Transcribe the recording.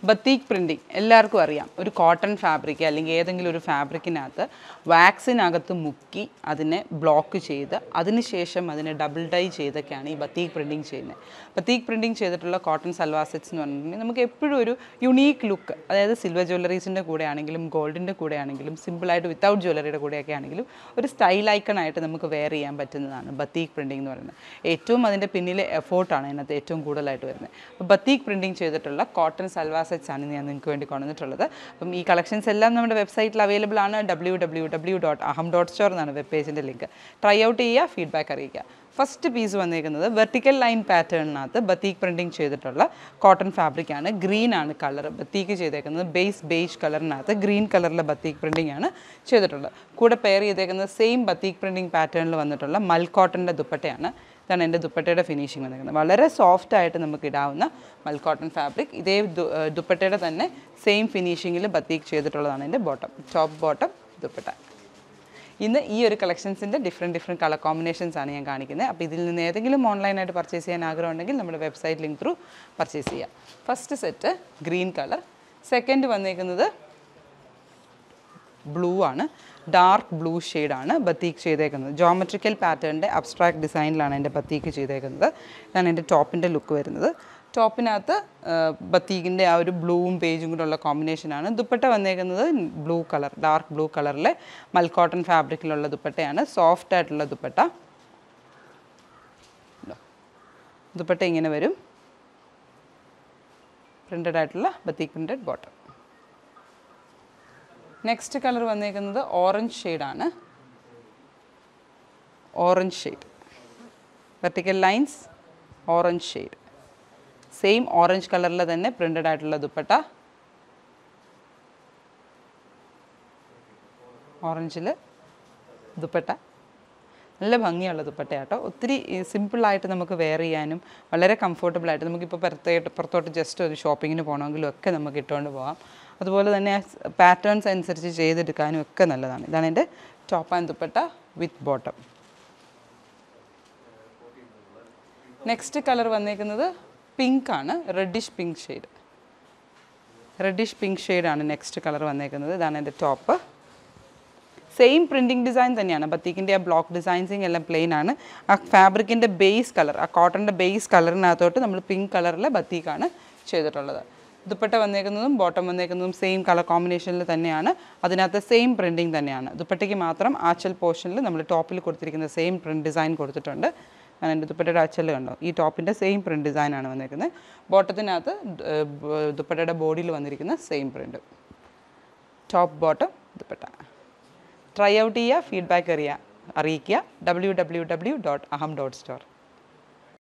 ബത്തീക് printing എല്ലാവർക്കും അറിയാം ഒരു കോട്ടൺ ഫാബ്രിക് അല്ലെങ്കിൽ ഏതെങ്കിലും ഒരു ഫാബ്രിക്കിനകത്ത് വാക്സിനകത്ത് മുക്കി അതിനെ ബ്ലോക്ക് ചെയ്ത് അതിനുശേഷം അതിനെ ഡബിൾ ഡൈ ചെയ്തൊക്കെയാണ് ഈ ബത്തീക് പ്രിൻറ്റിങ് ചെയ്യുന്നത് ബത്തീക് പ്രിൻറ്റിങ് ചെയ്തിട്ടുള്ള കോട്ടൺ സൽവാർ സെറ്റ്സ് എന്ന് പറഞ്ഞിട്ടുണ്ടെങ്കിൽ നമുക്ക് എപ്പോഴും ഒരു യുണീക്ക് ലുക്ക് അതായത് സിൽവർ ജ്വല്ലറീസിൻ്റെ കൂടെ ആണെങ്കിലും ഗോൾഡിൻ്റെ കൂടെ ആണെങ്കിലും സിമ്പിളായിട്ട് വിത്തൗട്ട് ജ്വല്ലറിയുടെ കൂടെയൊക്കെ ആണെങ്കിലും ഒരു സ്റ്റൈൽ ഐക്കണായിട്ട് നമുക്ക് വെയർ ചെയ്യാൻ പറ്റുന്നതാണ് ബത്തീക് പ്രിൻറ്റിംഗ് എന്ന് പറയുന്നത് ഏറ്റവും അതിൻ്റെ പിന്നിലെ എഫോർട്ടാണ് അതിനകത്ത് ഏറ്റവും കൂടുതലായിട്ട് വരുന്നത് അപ്പോൾ ബത്തീക് പ്രിൻറ്റിംഗ് ചെയ്തിട്ടുള്ള കോട്ടൺ സൽവാർ സെറ്റ്സ് ആണ് ഞാൻ നിങ്ങൾക്ക് വേണ്ടി കൊണ്ടുവന്നിട്ടുള്ളത് അപ്പം ഈ കളക്ഷൻസ് എല്ലാം നമ്മുടെ വെബ്സൈറ്റിൽ അവൈലബിൾ ആണ് W W W dot Aham dot store എന്നാണ് വെബ് പേജിൻ്റെ ലിങ്ക് ട്രൈ ഔട്ട് ചെയ്യുക ഫീഡ്ബാക്ക് അറിയിക്കുക ഫസ്റ്റ് പീസ് വന്നേക്കുന്നത് വെർട്ടിക്കൽ ലൈൻ പാറ്റേണിനകത്ത് ബത്തീക് പ്രിൻറ്റിംഗ് ചെയ്തിട്ടുള്ള കോട്ടൺ ഫാബ്രിക് ആണ് ഗ്രീൻ ആണ് കളർ ബത്തീക്ക് ചെയ്തേക്കുന്നത് ബേസ് ബേജ് കളറിനകത്ത് ഗ്രീൻ കളറിലെ ബത്തീക് പ്രിൻറ്റിംഗ് ആണ് ചെയ്തിട്ടുള്ളത് കൂടെ പെയർ ചെയ്തേക്കുന്നത് സെയിം ബത്തീക് പ്രിൻറ്റിംഗ് പാറ്റേണിൽ വന്നിട്ടുള്ള മൽ കോട്ടൻ്റെ ദുപ്പട്ടയാണ് ഇതാണ് എൻ്റെ ദുപ്പട്ടയുടെ ഫിനിഷിങ് വന്നിരിക്കുന്നത് വളരെ സോഫ്റ്റ് ആയിട്ട് നമുക്ക് ഇടാവുന്ന മൽ കോട്ടൺ ഫാബ്രിക് ഇതേ ദു- ഏഹ് ദുപ്പട്ടയുടെ തന്നെ സെയിം ഫിനിഷിങ്ങിൽ ബത്തീക്ക് ചെയ്തിട്ടുള്ളതാണ് എൻ്റെ ബോട്ടം ടോപ്പ് ബോട്ടം ദുപ്പട്ട ഇന്ന് ഈ ഒരു കളക്ഷൻസിൻ്റെ ഡിഫറെൻറ്റ് ഡിഫറെൻറ്റ് കളർ കോമ്പിനേഷൻസ് ആണ് ഞാൻ കാണിക്കുന്നത് അപ്പോൾ ഇതിൽ നിന്ന് ഏതെങ്കിലും ഓൺലൈനായിട്ട് പർച്ചേസ് ചെയ്യാൻ ആഗ്രഹം ഉണ്ടെങ്കിൽ നമ്മുടെ വെബ്സൈറ്റ് ലിങ്ക് ത്രൂ പർച്ചേസ് ചെയ്യാം first set green colour second വന്നേക്കുന്നത് ബ്ലൂ ആണ് ഡാർക്ക് ബ്ലൂ ആണ് ബത്തീക്ക് ചെയ്തേക്കുന്നത് ജോമെട്രിക്കൽ പാറ്റേണിൻ്റെ അബ്സ്ട്രാക്ട് ഡിസൈനിലാണ് എൻ്റെ ബത്തീക്ക് ചെയ്തേക്കുന്നത് ഇതാണ് എൻ്റെ ടോപ്പിൻ്റെ ലുക്ക് വരുന്നത് ടോപ്പിനകത്ത് ബത്തീക്കിൻ്റെ ആ ഒരു ബ്ലൂവും പേജും കൂടെ ഉള്ള കോമ്പിനേഷനാണ് ദുപ്പട്ട വന്നേക്കുന്നത് ബ്ലൂ കളർ ഡാർക്ക് ബ്ലൂ കളറിലെ മൽക്കോട്ടൺ ഫാബ്രിക്കിലുള്ള ദുപ്പട്ടയാണ് സോഫ്റ്റ് ആയിട്ടുള്ള ദുപ്പട്ട ഇതാ. ദുപ്പട്ട ഇങ്ങനെ വരും പ്രിൻ്റഡ് ആയിട്ടുള്ള batik printed bottom next colour വന്നേക്കുന്നത് ഓറഞ്ച് ഷെയ്ഡാണ് orange shade vertical lines orange shade same orange കളറിൽ തന്നെ പ്രിൻ്റഡ് ആയിട്ടുള്ള ദുപ്പട്ട ഓറഞ്ചിൽ ദുപ്പട്ട നല്ല ഭംഗിയുള്ള ദുപ്പട്ടയാട്ടോ ഒത്തിരി സിമ്പിളായിട്ട് നമുക്ക് വെയർ ചെയ്യാനും വളരെ കംഫർട്ടബിൾ ആയിട്ട് നമുക്കിപ്പോൾ പുറത്തേട്ട് പുറത്തോട്ട് ജസ്റ്റ് ഒരു ഷോപ്പിങ്ങിന് പോകണമെങ്കിലും ഒക്കെ നമുക്ക് ഇട്ടുകൊണ്ട് പോകാം അതുപോലെ തന്നെ പാറ്റേൺസ് അനുസരിച്ച് ചെയ്തെടുക്കാനും ഒക്കെ നല്ലതാണ് ഇതാണ് എൻ്റെ top and dupatta with bottom next colour വന്നേക്കുന്നത് പിങ്ക് ആണ് reddish pink shade reddish pink ഷെയ്ഡാണ് നെക്സ്റ്റ് കളർ വന്നേക്കുന്നത് ഇതാണ് എൻ്റെ ടോപ്പ് സെയിം പ്രിൻറ്റിംഗ് ഡിസൈൻ തന്നെയാണ് ബത്തീക്കിൻ്റെ ആ ബ്ലോക്ക് ഡിസൈൻസിങ് എല്ലാം പ്ലെയിൻ ആണ് ആ ഫാബ്രിക്കിൻ്റെ ബേസ് കളർ ആ കോട്ടൻ്റെ ബേസ് കളറിനകത്തോട്ട് നമ്മൾ പിങ്ക് കളറിലെ ബത്തീക്കാണ് ചെയ്തിട്ടുള്ളത് ദുപ്പട്ട വന്നേക്കുന്നതും ബോട്ടം വന്നേക്കുന്നതും സെയിം കളർ കോമ്പിനേഷനിൽ തന്നെയാണ് അതിനകത്ത് സെയിം പ്രിൻറ്റിങ് തന്നെയാണ് ദുപ്പട്ടയ്ക്ക് മാത്രം ആച്ചൽ പോർഷനിൽ നമ്മൾ ടോപ്പിൽ കൊടുത്തിരിക്കുന്ന സെയിം പ്രിൻറ്റ് ഡിസൈൻ കൊടുത്തിട്ടുണ്ട് ഞാൻ എൻ്റെ ദുപ്പട്ടയുടെ അച്ചൽ കണ്ടോ ഈ ടോപ്പിൻ്റെ സെയിം പ്രിൻറ്റ് ഡിസൈനാണ് വന്നേക്കുന്നത് ബോട്ടത്തിനകത്ത് ദ- ബ- ദുപ്പട്ടയുടെ ബോഡിയിൽ വന്നിരിക്കുന്ന same print top bottom dupatta try out ചെയ്യുക ഫീഡ്ബാക്ക് അറിയുക അറിയിക്കുക W W W dot Aham dot store